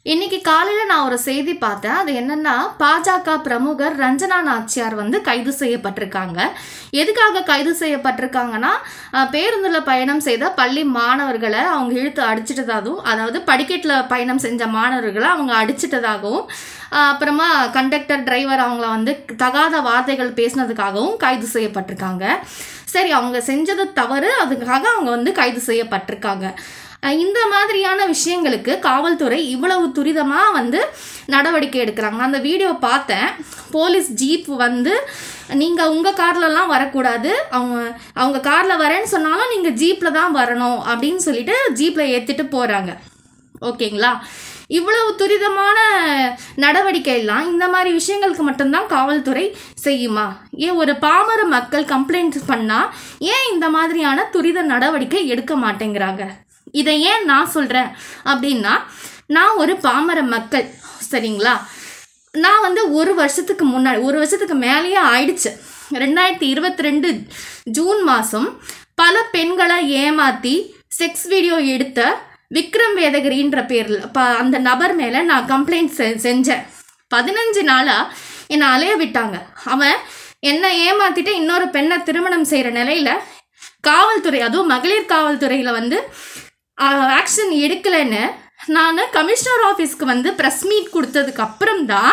இன்னைக்கு காலையில் நான் ஒரு செய்தி பார்த்தேன் அது என்னன்னா பாஜக பிரமுகர் ரஞ்சனா நாச்சியார் வந்து கைது செய்யப்பட்டிருக்காங்க எதுக்காக கைது செய்யப்பட்டிருக்காங்கன்னா அஹ், பேருந்துல பயணம் செய்த பள்ளி மாணவர்களை அவங்க இழுத்து அடிச்சிட்டதாகவும் அதாவது படிக்கட்டில் பயணம் செஞ்ச மாணவர்களை அவங்க அடிச்சிட்டதாகவும் அஹ், அப்புறமா கண்டக்டர் டிரைவர் அவங்கள வந்து தகாத வார்த்தைகள் பேசினதுக்காகவும் கைது செய்யப்பட்டிருக்காங்க சரி அவங்க செஞ்சது தவறு அதுக்காக அவங்க வந்து கைது செய்யப்பட்டிருக்காங்க அஹ் இந்த மாதிரியான விஷயங்களுக்கு காவல்துறை இவ்வளவு துரிதமாக வந்து நடவடிக்கை எடுக்கிறாங்க நான் அந்த வீடியோ பார்த்தேன் போலீஸ் ஜீப் வந்து நீங்கள் உங்கள் கார்லலாம் வரக்கூடாது அவங்க அவங்க காரில் வரேன்னு சொன்னாலும் நீங்கள் ஜீப்பில் தான் வரணும் அப்படின்னு சொல்லிட்டு ஜீப்பில் ஏற்றிட்டு போகிறாங்க ஓகேங்களா இவ்வளவு துரிதமான நடவடிக்கை எல்லாம் இந்த மாதிரி விஷயங்களுக்கு மட்டும்தான் காவல்துறை செய்யுமா ஏன் ஒரு பாமர மக்கள் கம்ப்ளைண்ட் பண்ணால் ஏன் இந்த மாதிரியான துரித நடவடிக்கை எடுக்க மாட்டேங்கிறாங்க இதை ஏன் நான் சொல்கிறேன் அப்படின்னா நான் ஒரு பாமர மக்கள் சரிங்களா நான் வந்து ஒரு வருஷத்துக்கு முன்னாடி ஒரு வருஷத்துக்கு மேலேயே ஆயிடுச்சு ரெண்டாயிரத்தி இருபத்தி ரெண்டு ஜூன் மாதம் பல பெண்களை ஏமாற்றி செக்ஸ் வீடியோ எடுத்த விக்ரம் வேதகிரின்ற பேரில் ப அந்த நபர் மேலே நான் கம்ப்ளைண்ட் செ செஞ்சேன் பதினஞ்சு நாளாக என்னை அலைய விட்டாங்க அவன் என்னை ஏமாற்றிட்டு இன்னொரு பெண்ணை திருமணம் செய்கிற நிலையில் காவல்துறை அதுவும் மகளிர் காவல்துறையில் வந்து ஆக்ஷன் எடுக்கலைன்னு நான் கமிஷனர் ஆஃபீஸ்க்கு வந்து ப்ரெஸ் மீட் கொடுத்ததுக்கு அப்புறம் தான்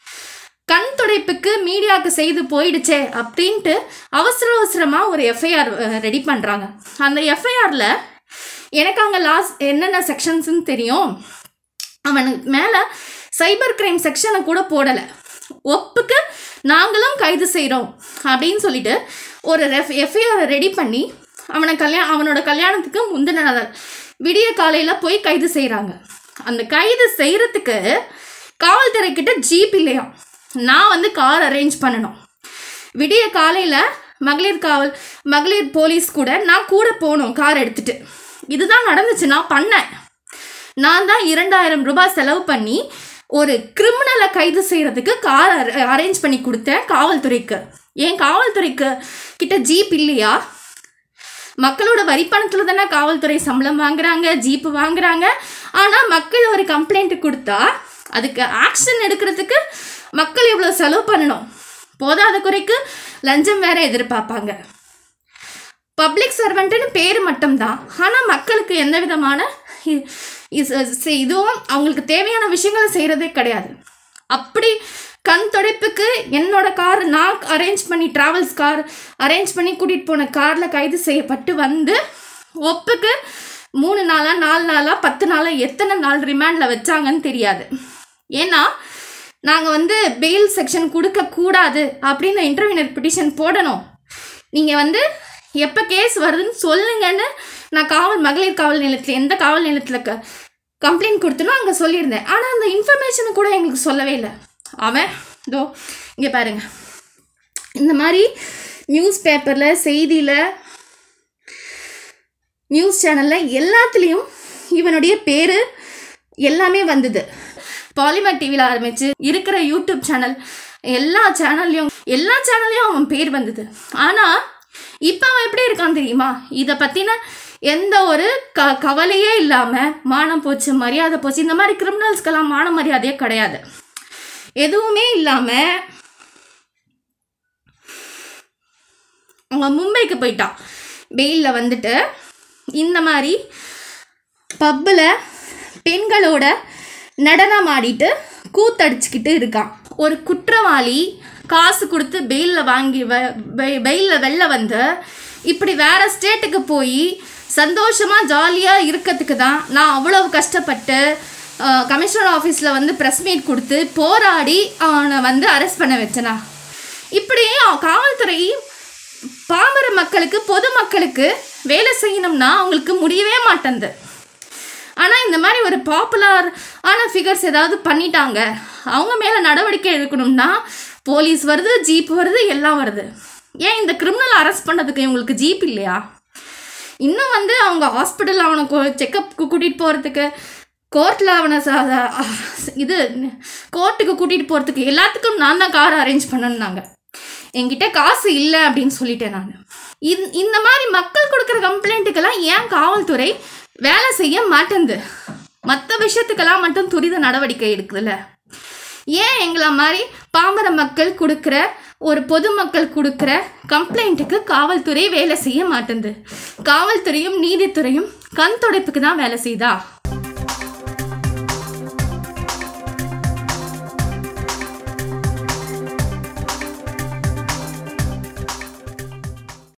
கண் துடைப்புக்கு மீடியாவுக்கு செய்து போயிடுச்சே அப்படின்ட்டு அவசர அவசரமாக ஒரு எஃப்ஐஆர் ரெடி பண்ணுறாங்க அந்த எஃப்ஐஆரில் எனக்கு அங்கே லாஸ்ட் என்னென்ன செக்ஷன்ஸ்னு தெரியும் அவனுக்கு மேலே சைபர் கிரைம் செக்ஷனை கூட போடலை ஒப்புக்கு நாங்களும் கைது செய்கிறோம் அப்படின்னு சொல்லிட்டு ஒரு ரெஃப் எஃப்ஐஆரை ரெடி பண்ணி அவனை கல்யாணம் அவனோட கல்யாணத்துக்கு முந்தின நாள் விடிய காலையில் போய் கைது செய்கிறாங்க அந்த கைது செய்கிறதுக்கு காவல்துறை கிட்ட ஜீப் இல்லையா நான் வந்து கார் அரேஞ்ச் பண்ணணும் விடிய காலையில் மகளிர் காவல் மகளிர் போலீஸ் கூட நான் கூட போகணும் கார் எடுத்துட்டு இதுதான் நடந்துச்சு நான் பண்ணேன் நான் தான் இரண்டாயிரம் ரூபாய் செலவு பண்ணி ஒரு கிரிமினலை கைது செய்கிறதுக்கு கார் அரேஞ்ச் பண்ணி கொடுத்தேன் காவல்துறைக்கு ஏன் காவல்துறைக்கு கிட்ட ஜீப் இல்லையா மக்களோட வரிப்பணத்தில் தானே காவல்துறை சம்பளம் வாங்குறாங்க ஜீப்பு வாங்குறாங்க ஆனால் மக்கள் ஒரு கம்ப்ளைண்ட் கொடுத்தா அதுக்கு ஆக்ஷன் எடுக்கிறதுக்கு மக்கள் இவ்வளோ செலவு பண்ணணும் போதாத குறைக்கு லஞ்சம் வேற எதிர்பார்ப்பாங்க பப்ளிக் சர்வெண்ட்டுன்னு பேர் மட்டும்தான் ஆனால் மக்களுக்கு எந்த விதமான இ- இஸ்- செ- இதுவும் அவங்களுக்கு தேவையான விஷயங்களை செய்கிறதே கிடையாது அப்படி கண் துடைப்புக்கு என்னோட கார் நான் அரேஞ்ச் பண்ணி ட்ராவல்ஸ் கார் அரேஞ்ச் பண்ணி கூட்டிகிட்டு போன காரில் கைது செய்யப்பட்டு வந்து ஒப்புக்கு மூணு நாளா நாலு நாளா பத்து நாளா எத்தனை நாள் ரிமாண்டில் வச்சாங்கன்னு தெரியாது ஏன்னா நாங்கள் வந்து பெயில் செக்ஷன் கொடுக்கக்கூடாது அப்படின்னு இன்டர்வியூனர் பிட்டிஷன் போடணும் நீங்கள் வந்து எப்போ கேஸ் வருதுன்னு சொல்லுங்கன்னு நான் காவல் மகளிர் காவல் நிலையத்தில் எந்த காவல் நிலையத்தில் க கம்ப்ளைண்ட் கொடுத்தனோ அங்கே சொல்லியிருந்தேன் ஆனால் அந்த இன்ஃபர்மேஷன் கூட எங்களுக்கு சொல்லவே இல்லை அவன் இதோ இங்கே பாருங்க இந்த மாதிரி நியூஸ் பேப்பரில் செய்தியில் நியூஸ் சேனலில் எல்லாத்துலேயும் இவனுடைய பேர் எல்லாமே வந்தது பாலிமர் டிவியில் ஆரம்பித்து இருக்கிற யூடியூப் சேனல் எல்லா சேனல்லையும் எல்லா சேனல்லையும் அவன் பேர் வந்தது ஆனால் இப்போ அவன் எப்படி இருக்கான் தெரியுமா இதை பற்றின எந்த ஒரு க கவலையே இல்லாமல் மானம் போச்சு மரியாதை போச்சு இந்த மாதிரி கிரிமினல்ஸ்க்கெல்லாம் மான மரியாதையே கிடையாது எதுவுமே இல்லாமல் அவன் மும்பைக்கு போயிட்டான் வெயிலில் வந்துட்டு இந்த மாதிரி பப்பில் பெண்களோட நடனம் ஆடிட்டு கூத்தடிச்சுக்கிட்டு இருக்கான் ஒரு குற்றவாளி காசு கொடுத்து பெயிலில் வாங்கி பெயிலில் வெளில வந்து இப்படி வேற ஸ்டேட்டுக்கு போய் சந்தோஷமாக ஜாலியாக இருக்கிறதுக்கு தான் நான் அவ்வளவு கஷ்டப்பட்டு கமிஷனர் ஆஃபீஸில் வந்து ப்ரெஸ் மீட் கொடுத்து போராடி அவனை வந்து அரெஸ்ட் பண்ண வச்சனா இப்படி காவல்துறை பாமர மக்களுக்கு பொதுமக்களுக்கு வேலை செய்யணும்னா அவங்களுக்கு முடியவே மாட்டேங்குது ஆனால் இந்த மாதிரி ஒரு பாப்புலர் ஆன ஃபிகர்ஸ் ஏதாவது பண்ணிட்டாங்க அவங்க மேலே நடவடிக்கை எடுக்கணும்னா போலீஸ் வருது ஜீப் வருது எல்லாம் வருது ஏன் இந்த கிரிமினல் அரெஸ்ட் பண்ணதுக்கு இவங்களுக்கு ஜீப் இல்லையா இன்னும் வந்து அவங்க ஹாஸ்பிட்டல் அவனை செக்கப்புக்கு கூட்டிகிட்டு போகிறதுக்கு கோர்ட்டில் அவனை ச- ச- இது கோர்ட்டுக்கு கூட்டிகிட்டு போகிறதுக்கு எல்லாத்துக்கும் நான் தான் கார் அரேஞ்ச் பண்ணணுன்னாங்க என்கிட்ட காசு இல்லை அப்படின்னு சொல்லிட்டேன் நான் இந் இந்த மாதிரி மக்கள் கொடுக்குற கம்ப்ளைண்ட்டுக்கெல்லாம் ஏன் காவல்துறை வேலை செய்ய மாட்டேங்குது மற்ற விஷயத்துக்கெல்லாம் மட்டும் துரித நடவடிக்கை எடுக்குதுல்ல ஏன் எங்களை மாதிரி பாமர மக்கள் கொடுக்குற ஒரு பொதுமக்கள் கொடுக்குற கம்ப்ளைண்ட்டுக்கு காவல்துறை வேலை செய்ய மாட்டேங்குது காவல்துறையும் நீதித்துறையும் கண் துடைப்புக்கு தான் வேலை செய்யுதா